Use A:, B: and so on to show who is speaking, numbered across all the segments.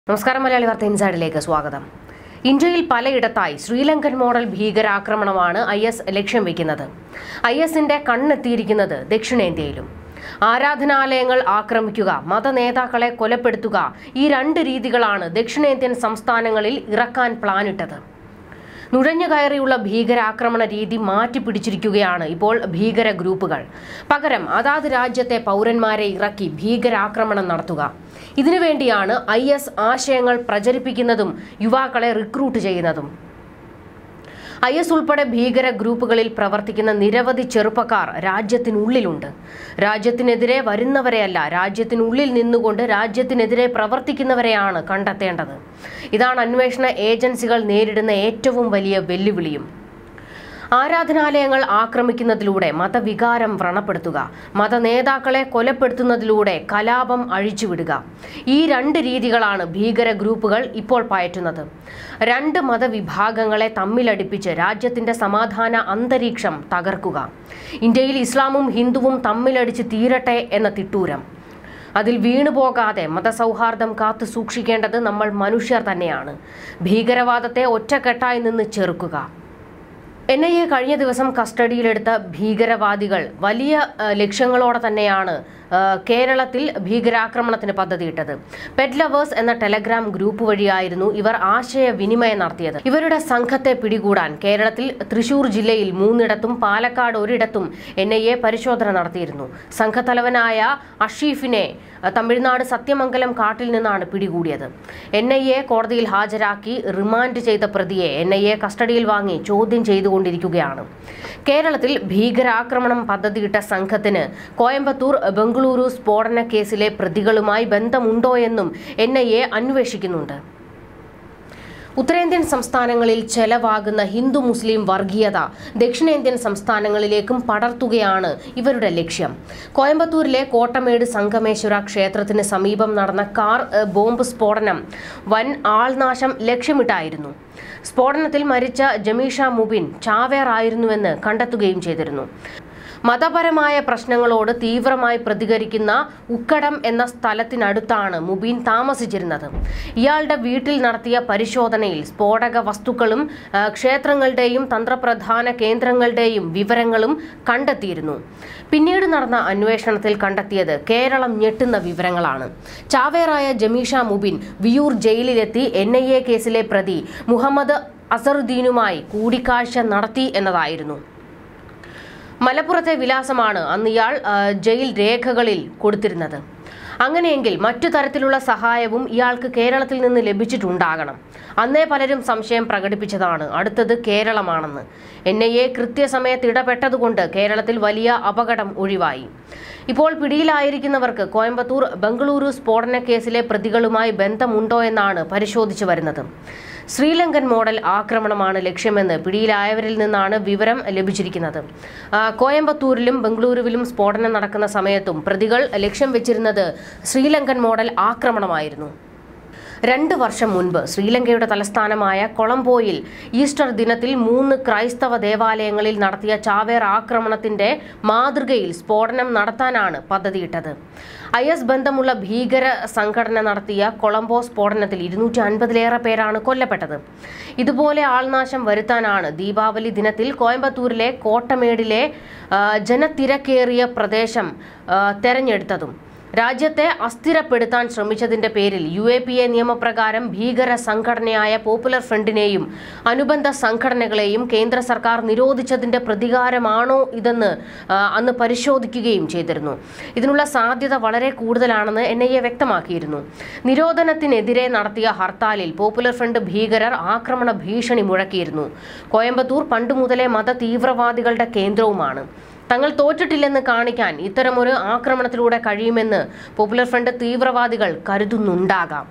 A: നമസ്കാരം മലയാളി വാർത്ത ഇൻസൈഡിലേക്ക് സ്വാഗതം ഇന്ത്യയിൽ പലയിടത്തായി ശ്രീലങ്കൻ മോഡൽ ഭീകരാക്രമണമാണ് ഐ എസ് ലക്ഷ്യം വെക്കുന്നത് ഐ എസിന്റെ കണ്ണെത്തിയിരിക്കുന്നത് ദക്ഷിണേന്ത്യയിലും ആരാധനാലയങ്ങൾ ആക്രമിക്കുക മതനേതാക്കളെ കൊലപ്പെടുത്തുക ഈ രണ്ട് രീതികളാണ് ദക്ഷിണേന്ത്യൻ സംസ്ഥാനങ്ങളിൽ ഇറക്കാൻ പ്ലാനിട്ടത് നുഴഞ്ഞു കയറിയുള്ള ഭീകരാക്രമണ രീതി മാറ്റിപ്പിടിച്ചിരിക്കുകയാണ് ഇപ്പോൾ ഭീകര ഗ്രൂപ്പുകൾ പകരം അതാത് രാജ്യത്തെ പൗരന്മാരെ ഇറക്കി ഭീകരാക്രമണം നടത്തുക ഇതിനുവേണ്ടിയാണ് ഐ എസ് ആശയങ്ങൾ പ്രചരിപ്പിക്കുന്നതും യുവാക്കളെ റിക്രൂട്ട് ചെയ്യുന്നതും ഐ എസ് ഉൾപ്പെടെ ഭീകര ഗ്രൂപ്പുകളിൽ പ്രവർത്തിക്കുന്ന നിരവധി ചെറുപ്പക്കാർ രാജ്യത്തിനുള്ളിലുണ്ട് രാജ്യത്തിനെതിരെ വരുന്നവരെയല്ല രാജ്യത്തിനുള്ളിൽ നിന്നുകൊണ്ട് രാജ്യത്തിനെതിരെ പ്രവർത്തിക്കുന്നവരെയാണ് കണ്ടെത്തേണ്ടത് ഇതാണ് അന്വേഷണ ഏജൻസികൾ നേരിടുന്ന ഏറ്റവും വലിയ വെല്ലുവിളിയും ആരാധനാലയങ്ങൾ ആക്രമിക്കുന്നതിലൂടെ മതവികാരം വ്രണപ്പെടുത്തുക മതനേതാക്കളെ കൊലപ്പെടുത്തുന്നതിലൂടെ കലാപം അഴിച്ചുവിടുക ഈ രണ്ട് രീതികളാണ് ഭീകര ഗ്രൂപ്പുകൾ ഇപ്പോൾ പയറ്റുന്നത് രണ്ട് മതവിഭാഗങ്ങളെ തമ്മിലടിപ്പിച്ച് രാജ്യത്തിന്റെ സമാധാന അന്തരീക്ഷം തകർക്കുക ഇന്ത്യയിൽ ഇസ്ലാമും ഹിന്ദുവും തമ്മിലടിച്ച് തീരട്ടെ എന്ന തിട്ടൂരം അതിൽ വീണുപോകാതെ മതസൗഹാർദ്ദം കാത്തു സൂക്ഷിക്കേണ്ടത് നമ്മൾ മനുഷ്യർ തന്നെയാണ് ഭീകരവാദത്തെ ഒറ്റക്കെട്ടായി നിന്ന് ചെറുക്കുക എൻ ഐ എ കഴിഞ്ഞ ദിവസം കസ്റ്റഡിയിലെടുത്ത ഭീകരവാദികൾ വലിയ ആ, ലക്ഷ്യങ്ങളോടെ തന്നെയാണ് ആ, കേരളത്തിൽ ഭീകരാക്രമണത്തിന് പദ്ധതിയിട്ടത് പെറ്റ് ലവേഴ്സ് എന്ന ടെലഗ്രാം ഗ്രൂപ്പ് വഴിയായിരുന്നു ഇവർ ആശയവിനിമയം നടത്തിയത് ഇവരുടെ സംഘത്തെ പിടികൂടാൻ കേരളത്തിൽ തൃശൂർ ജില്ലയിൽ മൂന്നിടത്തും പാലക്കാട് ഒരിടത്തും എൻ ഐ എ പരിശോധന നടത്തിയിരുന്നു സംഘത്തലവനായ അഷീഫിനെ ആ, തമിഴ്നാട് സത്യമംഗലം കാട്ടിൽ നിന്നാണ് പിടികൂടിയത് എൻ ഐ എ കോടതിയിൽ ഹാജരാക്കി റിമാൻഡ് ചെയ്ത പ്രതിയെ എൻ ഐ എ കസ്റ്റഡിയിൽ വാങ്ങി ചോദ്യം ചെയ്തുകൊണ്ടിരിക്കുകയാണ് കേരളത്തിൽ ഭീകരാക്രമണം പദ്ധതിയിട്ട സംഘത്തിന് കോയമ്പത്തൂർ ബംഗളൂരു സ്ഫോടന കേസിലെ പ്രതികളുമായി ബന്ധമുണ്ടോ എന്നും എൻ ഐ എ അന്വേഷിക്കുന്നുണ്ട് ഉത്തരേന്ത്യൻ സംസ്ഥാനങ്ങളിൽ ചെലവാകുന്ന ഹിന്ദു മുസ്ലിം വർഗീയത ദക്ഷിണേന്ത്യൻ സംസ്ഥാനങ്ങളിലേക്കും പടർത്തുകയാണ് ഇവരുടെ ലക്ഷ്യം കോയമ്പത്തൂരിലെ കോട്ടമേട് സംഗമേശ്വര ക്ഷേത്രത്തിന് സമീപം നടന്ന കാർ ഏഹ്, ബോംബ് സ്ഫോടനം വൻ ആൾനാശം ലക്ഷ്യമിട്ടായിരുന്നു സ്ഫോടനത്തിൽ മരിച്ച ജമീഷ മുബിൻ ചാവേർ ആയിരുന്നുവെന്ന് കണ്ടെത്തുകയും ചെയ്തിരുന്നു മതപരമായ പ്രശ്നങ്ങളോട് തീവ്രമായി പ്രതികരിക്കുന്ന ഉക്കടം എന്ന സ്ഥലത്തിനടുത്താണ് മുബീൻ താമസിച്ചിരുന്നത് ഇയാളുടെ വീട്ടിൽ നടത്തിയ പരിശോധനയിൽ സ്ഫോടക വസ്തുക്കളും ആ, ക്ഷേത്രങ്ങളുടെയും തന്ത്രപ്രധാന കേന്ദ്രങ്ങളുടെയും വിവരങ്ങളും കണ്ടെത്തിയിരുന്നു പിന്നീട് നടന്ന അന്വേഷണത്തിൽ കണ്ടെത്തിയത് കേരളം ഞെട്ടുന്ന വിവരങ്ങളാണ് ചാവേറായ ജമീഷ മുബിൻ വിയൂർ ജയിലിലെത്തി എൻ ഐ എ കേസിലെ പ്രതി മുഹമ്മദ് അസറുദ്ദീനുമായി കൂടിക്കാഴ്ച നടത്തി എന്നതായിരുന്നു മലപ്പുറത്തെ വിലാസമാണ് അന്ന് ഇയാൾ ആ, ജയിൽ രേഖകളിൽ കൊടുത്തിരുന്നത് അങ്ങനെയെങ്കിൽ മറ്റു തരത്തിലുള്ള സഹായവും ഇയാൾക്ക് കേരളത്തിൽ നിന്ന് ലഭിച്ചിട്ടുണ്ടാകണം അന്നേ പലരും സംശയം പ്രകടിപ്പിച്ചതാണ് അടുത്തത് കേരളമാണെന്ന് എൻ ഐ എ കൃത്യസമയത്ത് ഇടപെട്ടതുകൊണ്ട് കേരളത്തിൽ വലിയ അപകടം ഒഴിവായി ഇപ്പോൾ പിടിയിലായിരിക്കുന്നവർക്ക് കോയമ്പത്തൂർ ബംഗളൂരു സ്ഫോടന കേസിലെ പ്രതികളുമായി ബന്ധമുണ്ടോ എന്നാണ് പരിശോധിച്ചു വരുന്നത് ശ്രീലങ്കൻ മോഡൽ ആക്രമണമാണ് ലക്ഷ്യമെന്ന് പിടിയിലായവരിൽ നിന്നാണ് വിവരം ലഭിച്ചിരിക്കുന്നത് ആ, കോയമ്പത്തൂരിലും ബംഗളൂരുവിലും സ്ഫോടനം നടക്കുന്ന സമയത്തും പ്രതികൾ ലക്ഷ്യം വെച്ചിരുന്നത് ശ്രീലങ്കൻ മോഡൽ ആക്രമണമായിരുന്നു രണ്ട് വർഷം മുൻപ് ശ്രീലങ്കയുടെ തലസ്ഥാനമായ കൊളംബോയിൽ ഈസ്റ്റർ ദിനത്തിൽ മൂന്ന് ക്രൈസ്തവ ദേവാലയങ്ങളിൽ നടത്തിയ ചാവേർ ആക്രമണത്തിന്റെ മാതൃകയിൽ സ്ഫോടനം നടത്താനാണ് പദ്ധതിയിട്ടത് ഐ എസ് ബന്ധമുള്ള ഭീകര സംഘടന നടത്തിയ കൊളംബോ സ്ഫോടനത്തിൽ ഇരുന്നൂറ്റി അൻപതിലേറെ പേരാണ് കൊല്ലപ്പെട്ടത് ഇതുപോലെ ആൾനാശം വരുത്താനാണ് ദീപാവലി ദിനത്തിൽ കോയമ്പത്തൂരിലെ കോട്ടമേടിലെ ആ, ജനത്തിരക്കേറിയ പ്രദേശം ആ, തെരഞ്ഞെടുത്തതും രാജ്യത്തെ അസ്ഥിരപ്പെടുത്താൻ ശ്രമിച്ചതിന്റെ പേരിൽ യു എ പി എ നിയമപ്രകാരം ഭീകര സംഘടനയായ പോപ്പുലർ ഫ്രണ്ടിനെയും അനുബന്ധ സംഘടനകളെയും കേന്ദ്ര സർക്കാർ നിരോധിച്ചതിന്റെ പ്രതികാരമാണോ ഇതെന്ന് ആ, അന്ന് പരിശോധിക്കുകയും ചെയ്തിരുന്നു ഇതിനുള്ള സാധ്യത വളരെ കൂടുതലാണെന്ന് എൻ ഐ എ വ്യക്തമാക്കിയിരുന്നു നിരോധനത്തിനെതിരെ നടത്തിയ ഹർത്താലിൽ പോപ്പുലർ ഫ്രണ്ട് ഭീകരർ ആക്രമണ ഭീഷണി മുഴക്കിയിരുന്നു കോയമ്പത്തൂർ പണ്ടുമുതലേ മത തീവ്രവാദികളുടെ കേന്ദ്രവുമാണ് തങ്ങൾ തോറ്റിട്ടില്ലെന്ന് കാണിക്കാൻ ഇത്തരമൊരു ആക്രമണത്തിലൂടെ കഴിയുമെന്ന് പോപ്പുലർ ഫ്രണ്ട് തീവ്രവാദികൾ കരുതുന്നുണ്ടാകാം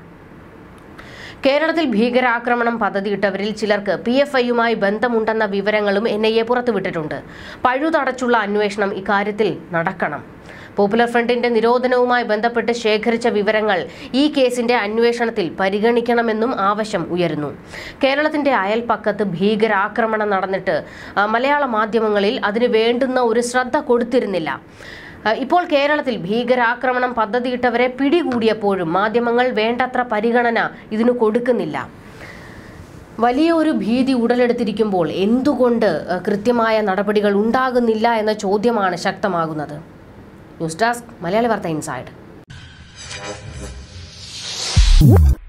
A: കേരളത്തിൽ ഭീകരാക്രമണം പദ്ധതിയിട്ടവരിൽ ചിലർക്ക് പി എഫ് ഐയുമായി ബന്ധമുണ്ടെന്ന വിവരങ്ങളും എൻ ഐ എ പുറത്തുവിട്ടിട്ടുണ്ട് പഴുതടച്ചുള്ള അന്വേഷണം ഇക്കാര്യത്തിൽ നടക്കണം പോപ്പുലർ ഫ്രണ്ടിന്റെ നിരോധനവുമായി ബന്ധപ്പെട്ട് ശേഖരിച്ച വിവരങ്ങൾ ഈ കേസിന്റെ അന്വേഷണത്തിൽ പരിഗണിക്കണമെന്നും ആവശ്യം ഉയരുന്നു കേരളത്തിന്റെ അയൽപ്പക്കത്ത് ഭീകരാക്രമണം നടന്നിട്ട് ആ, മലയാള മാധ്യമങ്ങളിൽ അതിന് വേണ്ടുന്ന ഒരു ശ്രദ്ധ കൊടുത്തിരുന്നില്ല അഹ് ഇപ്പോൾ കേരളത്തിൽ ഭീകരാക്രമണം പദ്ധതിയിട്ടവരെ പിടികൂടിയപ്പോഴും മാധ്യമങ്ങൾ വേണ്ടത്ര പരിഗണന ഇതിനു കൊടുക്കുന്നില്ല വലിയ ഒരു ഭീതി ഉടലെടുത്തിരിക്കുമ്പോൾ എന്തുകൊണ്ട് അഹ് കൃത്യമായ നടപടികൾ ഉണ്ടാകുന്നില്ല എന്ന ചോദ്യമാണ് ശക്തമാകുന്നത് ന്യൂസ് ഡെസ്ക് മലയാളി വാർത്ത ഇൻസൈഡ്